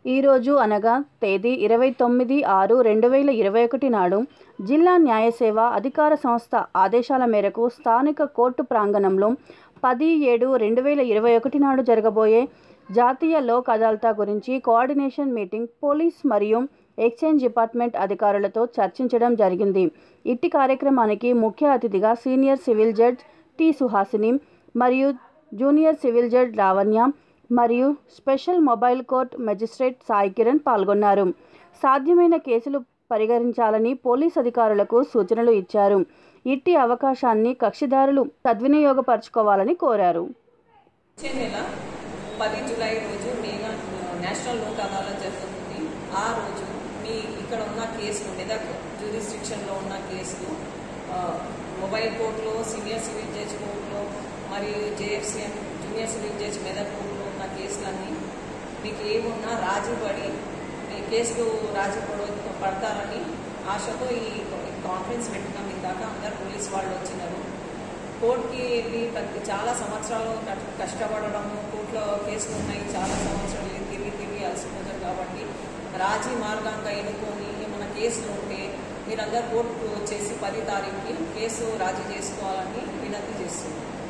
ఈరోజు అనగా తేదీ ఇరవై తొమ్మిది ఆరు రెండు వేల ఇరవై ఒకటి నాడు జిల్లా న్యాయ సేవ అధికార సంస్థ ఆదేశాల మేరకు స్థానిక కోర్టు ప్రాంగణంలో పది ఏడు రెండు వేల ఇరవై ఒకటి నాడు జరగబోయే జాతీయ లోక్ అదాలతా గురించి కోఆర్డినేషన్ మీటింగ్ పోలీస్ మరియు ఎక్స్చేంజ్ డిపార్ట్మెంట్ అధికారులతో చర్చించడం జరిగింది ఇట్టి కార్యక్రమానికి ముఖ్య అతిథిగా senior civil judge T Suhasini మరియు జూనియర్ సివిల్ జడ్జ్ లావణ్య మరియు special mobile court magistrate Sai Kiran పాల్గొన్నారు సాధ్యమైన కేసులు పరిగణించాలని పోలీస్ అధికారులకు సూచనలు ఇచ్చారు ఇట్టి అవకాశాన్ని కక్షిదారులు సద్వినియోగపరచుకోవాలని కోరారు వచ్చే నెల పది జూలై రోజు నేను నేషనల్ లోక్ అదాలత్ జరుగుతుంది ఆ రోజు మీ ఇక్కడ ఉన్న కేసులు మెదక్ జ్యూరిస్డిక్షన్లో ఉన్న కేసులు ఆ, మొబైల్ కోర్టులో సీనియర్ సివిల్ జడ్జ్ కోర్టులో మరియు JFCM junior civil judge Medak కోర్టులో ఉన్న కేసులన్నీ మీకు ఏమున్నా రాజీ పడి మీ కేసులు రాజీ పడ పడతారని ఆశతో ఈ కాన్ఫరెన్స్ పెట్టినాం ఇందాక అందరు పోలీస్ వాళ్ళు వచ్చినారు కోర్టుకి వెళ్ళి ప్రతి చాలా సంవత్సరాలు కష్ట- కష్టపడడము కోర్టులో కేసులు ఉన్నాయి చాలా సంవత్సరాలు వెళ్ళి తిరిగి తిరిగి అలసిపోతారు కాబట్టి రాజీ మార్గంగా ఎన్నుకొని ఏమైనా కేసులు ఉంటే మీరందరూ కోర్టుకు వచ్చేసి పది తారీఖుకి కేసు రాజీ చేసుకోవాలని వినతి చేస్తున్నాం